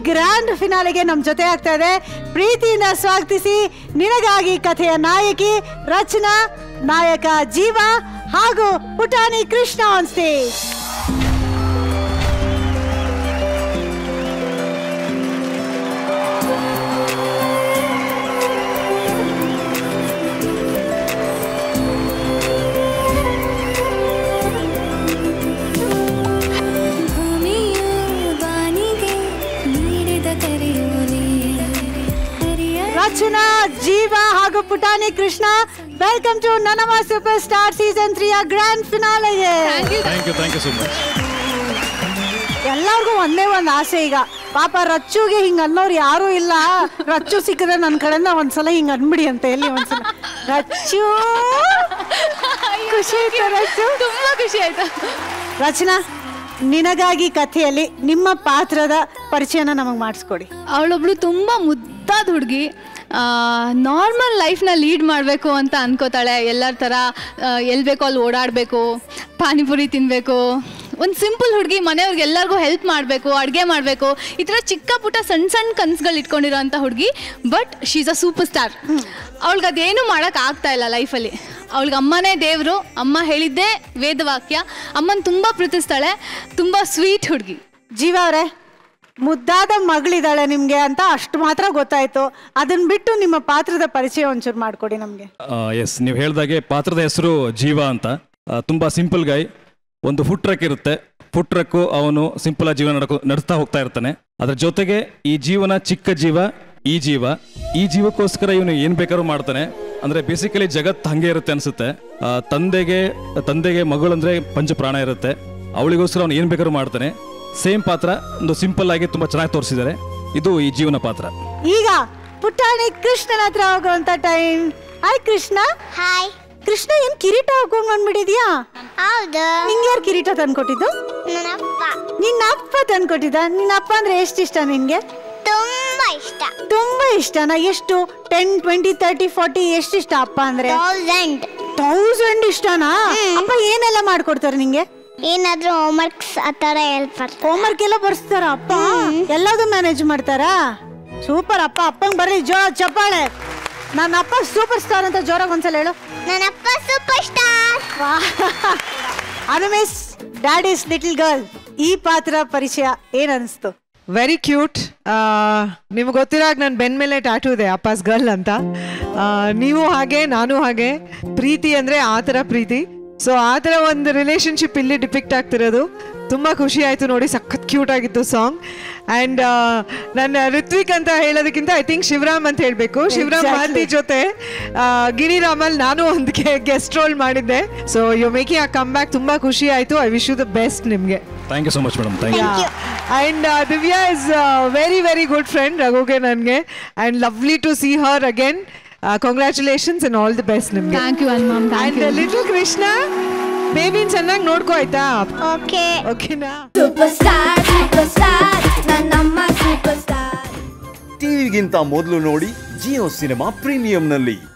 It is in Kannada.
ಗ್ರ್ಯಾಂಡ್ ಫಿನಾಲೆಗೆ ನಮ್ಮ ಜೊತೆ ಆಗ್ತಾ ಇದೆ ಪ್ರೀತಿಯಿಂದ ಸ್ವಾಗತಿಸಿ ನಿನಗಾಗಿ ಕಥೆಯ ನಾಯಕಿ ರಚನಾ ನಾಯಕ ಜೀವ ಹಾಗೂ ಪುಟಾಣಿ ಕೃಷ್ಣ ಆನ್ ಸ್ಟೇಜ್ ಭೂಮಿಯು ಬಾನಿಗೆ ನೀಡಿದ ಕರೆಯೋನೆ ಹರಿಯ ರಚನಾ ಜೀವ ಹಾಗೂ ಪುಟಾಣಿ Krishna welcome to Nanamma super star season ತ್ರೀಯ ಗ್ರ್ಯಾಂಡ್ ಫಿನಾಲೆಗೆ thank you thank you so much ಎಲ್ಲರಿಗೂ ಒಂದೇ ಒಂದು ಆಸೆ ಈಗ ಪಾಪ ರಚ್ಚುಗೆ ಹಿಂಗ ಅನ್ನೋರು ಯಾರೂ ಇಲ್ಲ ರಚ್ಚು ಸಿಕ್ಕಿದ್ರೆ ನನ್ನ ಕಡೆಯಿಂದ ಒಂದ್ಸಲ ಹಿಂಗ ಅನ್ಬಿಡಿ ಅಂತ ಎಲ್ಲಿ ಒಂದ್ಸಲ ರಚ್ಚು ಖುಷಿ ಆಯ್ತಾ ರಚ್ಚು ತುಂಬಾ ಖುಷಿ ಆಯ್ತು ರಚನಾ ನಿನಗಾಗಿ ಕಥೆಯಲ್ಲಿ ನಿಮ್ಮ ಪಾತ್ರದ ಪರಿಚಯನ ನಮಗೆ ಮಾಡಿಸ್ಕೊಡಿ ಅವಳೊಬ್ಳು ತುಂಬ ಮುದ್ದಾದ ಹುಡುಗಿ ನಾರ್ಮಲ್ ಲೈಫ್ನ ಲೀಡ್ ಮಾಡಬೇಕು ಅಂತ ಅನ್ಕೋತಾಳೆ ಎಲ್ಲರ ಥರ ಎಲ್ಲಿ ಬೇಕೋ ಅಲ್ಲಿ ಓಡಾಡಬೇಕು ಪಾನಿಪುರಿ ತಿನ್ನಬೇಕು ಒಂದು ಸಿಂಪಲ್ ಹುಡುಗಿ ಮನೆಯವ್ರಿಗೆ ಎಲ್ಲರಿಗೂ ಹೆಲ್ಪ್ ಮಾಡಬೇಕು ಅಡುಗೆ ಮಾಡಬೇಕು ಈ ಥರ ಚಿಕ್ಕ ಪುಟ್ಟ ಸಣ್ಣ ಸಣ್ಣ ಕನಸುಗಳು ಇಟ್ಕೊಂಡಿರೋ ಅಂಥ ಹುಡುಗಿ but she's a super star ಅವಳಿಗೆ ಅದೇನು ಮಾಡೋಕೆ ಆಗ್ತಾ ಇಲ್ಲ ಲೈಫಲ್ಲಿ ಅವಳಿಗೆ ಅಮ್ಮನೇ ದೇವರು ಅಮ್ಮ ಹೇಳಿದ್ದೇ ವೇದವಾಕ್ಯ ಅಮ್ಮನ ತುಂಬ ಪ್ರೀತಿಸ್ತಾಳೆ ತುಂಬ ಸ್ವೀಟ್ ಹುಡುಗಿ ಜೀವ ಅವರೇ ಮುದ್ದಾದ ಮಗಳಿದ್ದಾಳೆ ನಿಮಗೆ ಅಂತ ಅಷ್ಟು ಮಾತ್ರ ಗೊತ್ತಾಯ್ತು ಅದನ್ನ ಬಿಟ್ಟು ನಿಮ್ಮ ಪಾತ್ರದ ಪರಿಚಯ ಒಂಚೂರು ಮಾಡಿಕೊಡಿ ನಮಗೆ ಎಸ್ ನೀವು ಹೇಳ್ದಾಗೆ ಪಾತ್ರದ ಹೆಸರು ಜೀವ ಅಂತ ಆ, ತುಂಬಾ ಸಿಂಪಲ್ ಗೈ ಒಂದು ಫುಡ್ ಟ್ರಕ್ ಇರುತ್ತೆ ಫುಡ್ ಟ್ರಕ್ಕು ಅವನು ಸಿಂಪಲ್ ಆಗಿ ಜೀವನ ನಡ್ಕೊ ನಡೆಸ್ತಾ ಹೋಗ್ತಾ ಇರ್ತಾನೆ ಅದ್ರ ಜೊತೆಗೆ ಈ ಜೀವನ ಚಿಕ್ಕ ಜೀವ ಈ ಜೀವ ಈ ಜೀವಕ್ಕೋಸ್ಕರ ಇವನು ಏನ್ ಬೇಕಾದ್ರೂ ಮಾಡ್ತಾನೆ ಅಂದ್ರೆ ಬೇಸಿಕಲಿ ಜಗತ್ ಹಂಗೆ ಇರುತ್ತೆ ಅನ್ಸುತ್ತೆ ಆ, ತಂದೆಗೆ ತಂದೆಗೆ ಮಗಳಂದ್ರೆ ಪಂಚ ಪ್ರಾಣ ಇರುತ್ತೆ ಅವಳಿಗೋಸ್ಕರ ಅವನು ಏನ್ ಬೇಕಾದ್ರೂ ಮಾಡ್ತಾನೆ ಸೇಮ್ ಪಾತ್ರ ಒಂದು ಸಿಂಪಲ್ ಆಗಿ ತುಂಬಾ ಚೆನ್ನಾಗಿ ತೋರಿಸಿದ್ದಾರೆ ಇದು ಈ ಜೀವನ ಪಾತ್ರ ಈಗ ಪುಟ್ಟಾಣಿ ಕೃಷ್ಣನ ಹತ್ರ ಹೋಗುವಂತ time hi Krishna hi Krishna ಏನ್ ಕಿರೀಟ ಹಾಕೊಂಡ್ ಬಂದ್ಬಿಟ್ಟಿದ್ಯಾ ಹೌದು ನಿಂಗೆ ಯಾರು ಕಿರೀಟ ತಂದ್ಕೊಟ್ಟಿದ್ದು ನನ್ನಪ್ಪ ನಿನ್ನ ಅಪ್ಪ ತಂದ್ಕೊಟ್ಟಿದ್ದ ನಿನ್ನ ಅಪ್ಪ ಅಂದ್ರೆ ಎಷ್ಟು ಇಷ್ಟ ನಿನ್ಗೆ ತುಂಬಾ ಇಷ್ಟ ತುಂಬಾ ಇಷ್ಟನಾ ಎಷ್ಟು ಟೆನ್ ಟ್ವೆಂಟಿ ತರ್ಟಿ ಫಾರ್ಟಿ ಎಷ್ಟು ಇಷ್ಟ ಅಪ್ಪ ಅಂದ್ರೆ ತೌಸಂಡ್ ತೌಸಂಡ್ ಇಷ್ಟನಾ ಅಪ್ಪ ಏನೆಲ್ಲ ಮಾಡ್ಕೊಡ್ತಾರೆ ನಿಂಗೆ ಏನಾದ್ರೂ ಹೋಮ್ವರ್ಕ್ಸ್ ಆ ಥರ ಹೆಲ್ಪ್ ಮಾಡ್ತಾರೆ ಹೋಮ್ವರ್ಕ್ ಎಲ್ಲ ಬರ್ಸ್ತಾರ ಅಪ್ಪ ಎಲ್ಲದೂ ಮ್ಯಾನೇಜ್ ಮಾಡ್ತಾರಾ ಸೂಪರ್ ಅಪ್ಪ ಅಪ್ಪಂಗ್ ಬರ್ರಿ ಜೋರ ಚಪ್ಪಾಳೆ ನನ್ನ ಅಪ್ಪ ಸೂಪರ್ ಸ್ಟಾರ್ ಅಂತ ಜೋರಾಗಿ ಒಂದ್ಸಲ ಹೇಳು ನನ್ನಪ್ಪ super star Anumesh daddy's little girl ಈ ಪಾತ್ರ ಪರಿಚಯ ಏನ್ ಅನಿಸ್ತು ವೆರಿ ಕ್ಯೂಟ್ ನಿಮ್ಗೆ ಗೊತ್ತಿರಾಗ ನನ್ನ ಬೆನ್ ಮೇಲೆ ಟ್ಯಾಟೂ ಇದೆ ಅಪ್ಪಾಸ್ ಗರ್ಲ್ ಅಂತ ಆ, ನೀವು ಹಾಗೆ ನಾನು ಹಾಗೆ ಪ್ರೀತಿ ಅಂದರೆ ಆ ಥರ ಪ್ರೀತಿ ಸೊ ಆ ಥರ ಒಂದು ರಿಲೇಶನ್ಶಿಪ್ ಇಲ್ಲಿ ಡಿಪಿಕ್ಟ್ ಆಗ್ತಿರೋದು ತುಂಬ ಖುಷಿ ಆಯಿತು ನೋಡಿ ಸಖತ್ ಕ್ಯೂಟ್ ಆಗಿತ್ತು ಸಾಂಗ್ ಆ್ಯಂಡ್ ನನ್ನ ಋತ್ವಿಕ್ ಅಂತ ಹೇಳೋದಕ್ಕಿಂತ ಐ ಥಿಂಕ್ ಶಿವರಾಮ್ ಅಂತ ಹೇಳಬೇಕು ಶಿವರಾಮ್ Exactly. ಮಾಲ್ತಿ ಜೊತೆ ಆ, ಗಿರಿರಾಮಲ್ ನಾನು ಒಂದು ಗೆಸ್ಟ್ ರೋಲ್ ಮಾಡಿದ್ದೆ so you making a come back ತುಂಬ ಖುಷಿ ಆಯಿತು I wish you the best ನಿಮಗೆ thank you so much madam thank you and Divya is very very good friend ರಘುಗೆ ನನಗೆ and lovely to see her again congratulations and all the best ನಿಮಗೆ ಥ್ಯಾಂಕ್ ಯು ಅನ್ ma'am thank and you little Krishna ಬೇಬಿನ್ ಚೆನ್ನಾಗಿ ನೋಡ್ಕೋ ಆಯ್ತಾ ಓಕೆ ಓಕೆನಾ ಸೂಪರ್ ಸ್ಟಾರ್ ಸೂಪರ್ ಸ್ಟಾರ್ ನನ್ನಮ್ಮ ಸೂಪರ್ ಸ್ಟಾರ್ ಟಿವಿಗಿಂತ ಮೊದಲು ನೋಡಿ ಜಿಯೋ ಸಿನಿಮಾ ಪ್ರೀಮಿಯಂನಲ್ಲಿ